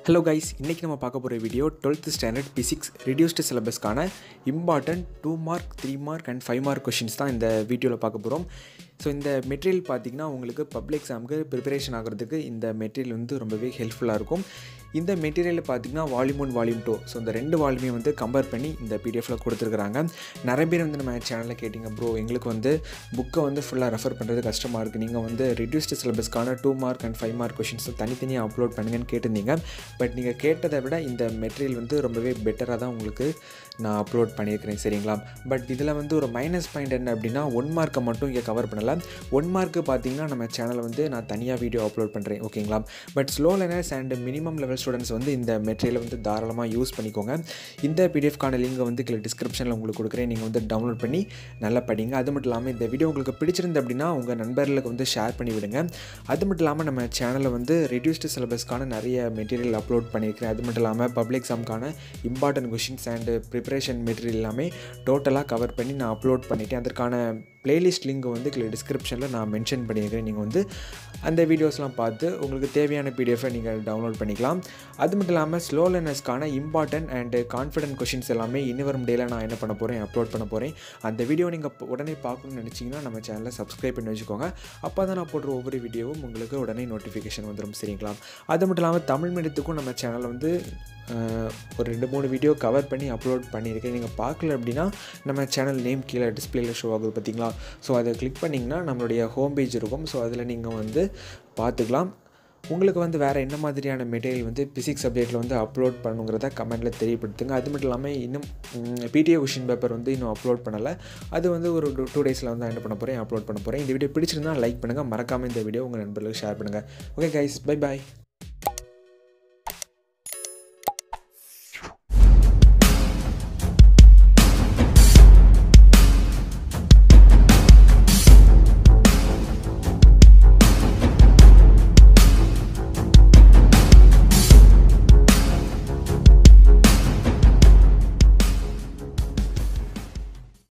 hello guys இன்றைக்கி நம்ம பார்க்க போகிற video twelfth standard physics reduced சிலபஸ்க்கான important two mark three mark and five mark questions தான் இந்த வீடியோவில் பார்க்க போகிறோம் ஸோ இந்த மெட்டீரியல் பார்த்திங்கன்னா உங்களுக்கு பப்ளிக் எக்ஸாமுக்கு ப்ரிப்பரேஷன் ஆகிறதுக்கு இந்த மெட்டீரியல் வந்து ரொம்பவே ஹெல்ப்ஃபுல்லாக இருக்கும் இந்த மெட்டீரியல் பார்த்திங்கன்னா volume one volume two so இந்த ரெண்டு வால்யூமே வந்து கம்பேர் பண்ணி இந்த பிடிஎஃபில் கொடுத்துருக்குறாங்க நிறைய பேர் வந்து நம்ம சேனலில் கேட்டிங்க ப்ரோ எங்களுக்கு வந்து புக்கை வந்து ஃபுல்லாக ரெஃபர் பண்ணுறது கஷ்டமாக இருக்குது நீங்கள் வந்து ரிடியூஸ்டு சிலபஸ்க்கான two mark and five mark questions தனித்தனியாக அப்லோட் பண்ணுங்கன்னு கேட்டிருந்தீங்க பட் நீங்கள் கேட்டதை விட இந்த மெட்டீரியல் வந்து ரொம்பவே பெட்டராக தான் உங்களுக்கு நான் அப்லோட் பண்ணியிருக்கிறேன் சரிங்களா பட் இதில் வந்து ஒரு மைனஸ் பாயிண்ட் என்ன அப்படின்னா ஒன் மார்க்கை மட்டும் இங்கே கவர் பண்ணலை ஒன் மார்க்கு பார்த்தீங்கன்னா நம்ம சேனலில் வந்து நான் தனியாக வீடியோ அப்லோட் பண்ணுறேன் ஓகேங்களா but slow learners and minimum level students வந்து இந்த மெட்டீரியலை வந்து தாராளமாக யூஸ் பண்ணிக்கோங்க இந்த பிடிஎஃப்கான லிங்கை வந்து கீழே டிஸ்கிரிப்ஷனில் உங்களுக்கு கொடுக்குறேன் நீங்கள் வந்து டவுன்லோட் பண்ணி நல்லா படிங்க அது மட்டும் இல்லாமல் இந்த வீடியோ உங்களுக்கு பிடிச்சிருந்து அப்படின்னா உங்கள் நண்பர்களுக்கு வந்து ஷேர் பண்ணி விடுங்க அது மட்டும் இல்லாமல் நம்ம சேனலில் வந்து ரெடியூஸ்டு சிலபஸ்க்கான நிறைய மெட்டீரியல் அப்லோட் பண்ணியிருக்கிறேன் அது மட்டும் இல்லாமல் பப்ளிக் எக்ஸாமுக்கான important questions and preparation material எல்லாமே டோட்டலாக கவர் பண்ணி நான் அப்லோட் பண்ணிட்டேன் அதற்கான பிளேலிஸ்ட் லிங்க் வந்து கீழே டிஸ்கிரிப்ஷனில் நான் மென்ஷன் பண்ணியிருக்கிறேன் நீங்கள் வந்து அந்த வீடியோஸ்லாம் பார்த்து உங்களுக்கு தேவையான பிடிஎஃபை நீங்கள் டவுன்லோட் பண்ணிக்கலாம் அது மட்டும் இல்லாமல் ஸ்லோ லேர்னர்ஸ்க்கான இம்பார்ட்டன்ட் அண்டு கான்ஃபிடென்ட் கொஷின்ஸ் எல்லாமே இனி வரும் டேயில் நான் என்ன பண்ண போகிறேன் அப்லோட் பண்ண போகிறேன் அந்த வீடியோ நீங்கள் உடனே பார்க்கணும்னு நினச்சிங்கன்னா நம்ம சேனலை சப்ஸ்கிரைப் பண்ணி வச்சுக்கோங்க அப்போ தான் நான் போடுற ஒவ்வொரு வீடியோவும் உங்களுக்கு உடனே நோட்டிஃபிகேஷன் வந்துடும் சரிங்களா அது மட்டும் இல்லாமல் தமிழ் மீடியத்துக்கும் நம்ம சேனலில் வந்து ஒரு ரெண்டு மூணு வீடியோ கவர் பண்ணி அப்லோட் பண்ணியிருக்கேன் நீங்கள் பார்க்கல அப்படின்னா நம்ம சேனல் நேம் கீழே டிஸ்பிளேயில் ஷோ ஆகுது பார்த்தீங்களா ஸோ அதை கிளிக் பண்ணிங்கன்னா நம்மளுடைய ஹோம் பேஜ் இருக்கும் ஸோ அதில் நீங்கள் வந்து பார்த்துக்கலாம் உங்களுக்கு வந்து வேறு என்ன மாதிரியான மெட்டீரியல் வந்து ஃபிசிக்ஸ் சப்ஜெக்ட்டில் வந்து அப்லோட் பண்ணுங்கிறத கமெண்ட்டில் தெரியப்படுத்துங்க அது மட்டும் இல்லாமல் இன்னும் பிடிஏ கொஷின் பேப்பர் வந்து இன்னும் அப்லோட் பண்ணலை அது வந்து ஒரு டூ டேஸில் வந்து என்ன பண்ண போகிறேன் அப்லோட் பண்ண போகிறேன் இந்த வீடியோ பிடிச்சிருந்தால் லைக் பண்ணுங்கள் மறக்காமல் இந்த வீடியோ உங்கள் நண்பர்களுக்கு ஷேர் பண்ணுங்கள் ஓகே கைஸ் பை பாய்